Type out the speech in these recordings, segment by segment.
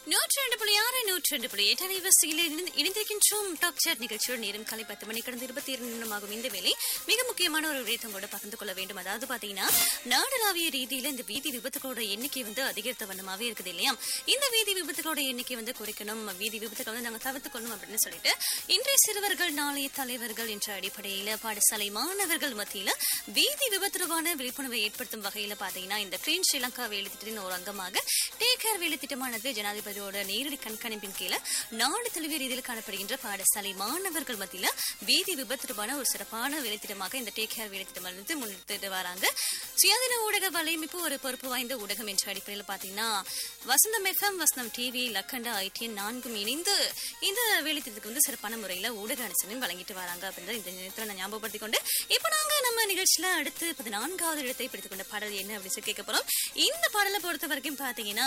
நூற்றி ரெண்டு புள்ளி ஆறு நூற்றி ரெண்டு புள்ளி எட்டு அலைவரிசையில் இணைந்து- இணைந்திருக்கின்றோம் டாக் சாட் நிகழ்ச்சியோடு நேரம் காலை பத்து மணி கடந்த இருபத்தி இரண்டு நிமிடமாகும் இந்த வேலை மிக முக்கியமான ஒரு விடயத்தை கூட பகிர்ந்து கொள்ள வேண்டும் அதாவது பாத்தீங்கன்னா நாடளாவிய ரீதியில இந்த வீதி விபத்துகளோட எண்ணிக்கை வந்து அதிகரித்த வண்ணமாவே இருக்குது இல்லையா இந்த வீதி விபத்துகளோட எண்ணிக்கை வந்து குறைக்கணும் வீதி விபத்துக்களை வந்து நாங்க தவிர்த்துக் கொள்ளணும் அப்படின்னு சொல்லிட்டு இன்றைய சிறுவர்கள் நாளைய தலைவர்கள் என்ற அடிப்படையில பாடசாலை மாணவர்கள் மத்தியில வீதி விபத்து தொடர்பான விழிப்புணர்வை ஏற்படுத்தும் வகையில பாத்தீங்கன்னா இந்த கிளீன் ஸ்ரீலங்கா வேலை திட்டத்தின் ஒரு அங்கமாக டேக் கேர் வேலை திட்டமானது ஜனாதிபதியோட நேரடி கண்காணிப்பின் கீழ நாடு தழுவிய ரீதியில் காணப்படுகின்ற பாடசாலை மாணவர்கள் மத்தியில வீதி விபத்து தொடர்பான ஒரு சிறப்பான வேலை திட்டமாக இந்த டேக் கேர் வேலை திட்டம் வந்து முன்னெடுத்துட்டு வராங்க சுயாதீன ஊடக வலையமைப்பு ஒரு பொறுப்பு வாய்ந்த ஊடகம் என்ற அடிப்படையில் பாத்தீங்கன்னா Vasantham FM Vasantham TV Lakhanda ITN நான்கும் இணைந்து இந்த வேலை திட்டத்துக்கு வந்து சிறப்பான முறையில ஊடக அனுசரணையும் வழங்கிட்டு வராங்க அப்படின்ற இந்த நேரத்தில் நான் ஞாபகப்படுத்திக் கொண்டு இப்போ நாங்க நம்ம நிகழ்ச்சியில அடுத்து பதினான்காவது இடத்தை பிடித்துக் கொண்ட பாடல் என்ன அப்படின்னு சொல்லி கேட்க போறோம் இந்த பாடலை பொறுத்த வரைக்கும் பாத்தீங்கன்னா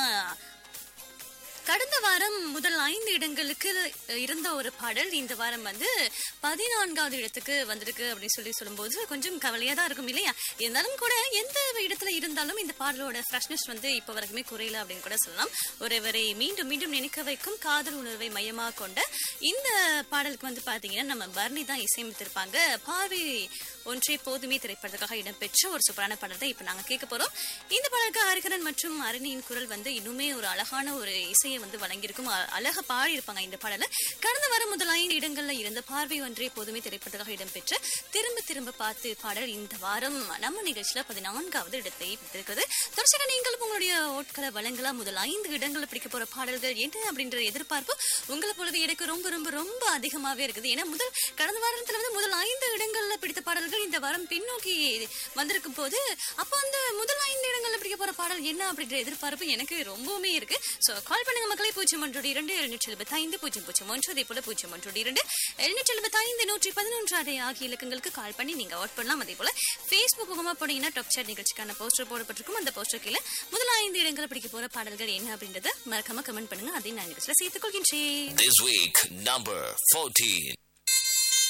கடந்த வாரம் முதல் ஐந்து இடங்களுக்கு இருந்த ஒரு பாடல் இந்த வாரம் வந்து பதினான்காவது இடத்துக்கு வந்திருக்கு அப்படின்னு சொல்லி சொல்லும்போது கொஞ்சம் கவலையா தான் இருக்கும் இல்லையா இருந்தாலும் கூட எந்த இடத்துல இருந்தாலும் இந்த பாடலோட ஃப்ரெஷ்னஸ் வந்து இப்போ வரைக்குமே குறையல அப்படின்னு கூட சொல்லலாம் ஒருவரை மீண்டும் மீண்டும் நினைக்க வைக்கும் காதல் உணர்வை மையமாக கொண்ட இந்த பாடலுக்கு வந்து பாத்தீங்கன்னா நம்ம பர்னி தான் இசையமைத்திருப்பாங்க பார்வை ஒன்றே போதுமே திரைப்படத்துக்காக இடம்பெற்ற ஒரு சூப்பரான பாடல் தான் இப்போ நாங்க கேட்க போறோம் இந்த பாடலுக்கு ஹரிகரன் மற்றும் அரணியின் குரல் வந்து இன்னுமே ஒரு அழகான ஒரு இசையை வந்து வழங்கியிருக்கும் அ- அழகா பாடி இருப்பாங்க இந்த பாடலை கடந்த வாரம் முதல் ஐந்து இடங்கள்ல இருந்த பார்வை ஒன்றே போதுமே திரைப்படத்துக்காக இடம்பெற்ற திரும்ப திரும்ப பார்த்து பாடல் இந்த வாரம் நம்ம நிகழ்ச்சியில பதினான்காவது இடத்தை பிடித்திருக்கிறது தொடர்ச்சியாக நீங்களும் உங்களுடைய ஓட்களை வழங்கலாம் முதல் ஐந்து இடங்களை பிடிக்க போற பாடல்கள் என்ன அப்படின்ற எதிர்பார்ப்பு உங்களை போலவே எனக்கு ரொம்ப ரொம்ப ரொம்ப அதிகமாவே இருக்குது ஏன்னா முதல் கடந்த வாரத்துல வந்து முதல் ஐந்து இடங்கள்ல பிடித்த பாடல்கள் இந்த வாரம் பின்னோக்கி வந்திருக்கும் போது அப்போ அந்த முதல் ஐந்து இடங்கள்ல பிடிக்க போற பாடல் என்ன அப்படின்ற எதிர்பார்ப்பு எனக்கு ரொம்பவுமே இருக்கு சோ கால் பண்ணுங்க மக்களை பூஜ்ஜியம் ஒன்று இரண்டு எழுநூற்றி எழுபத்தி ஐந்து பூஜ்ஜியம் பூஜ்ஜியம் ஒன்று அதே போல பூஜ்ஜியம் ஒன்று இரண்டு எழுநூற்றி எழுபத்தி ஐந்து நூற்றி பதினொன்று அதே ஆகிய இலக்கங்களுக்கு கால் பண்ணி நீங்க அவுட் பண்ணலாம் அதே போல ஃபேஸ்புக் முகமா போனீங்கன்னா டாப் சாட் நிகழ்ச்சிக்கான போஸ்டர் போடப்பட்டிருக்கும் அந்த போஸ்டர் கீழே முதல் ஐந்து இடங்களை பிடிக்க போற பாடல்கள் என்ன அப்படின்றத மறக்காம கமெண்ட் பண்ணுங்க அதை நான் நிகழ்ச்சியில சேர்த்துக் கொள்கின்றேன் This week, number 14.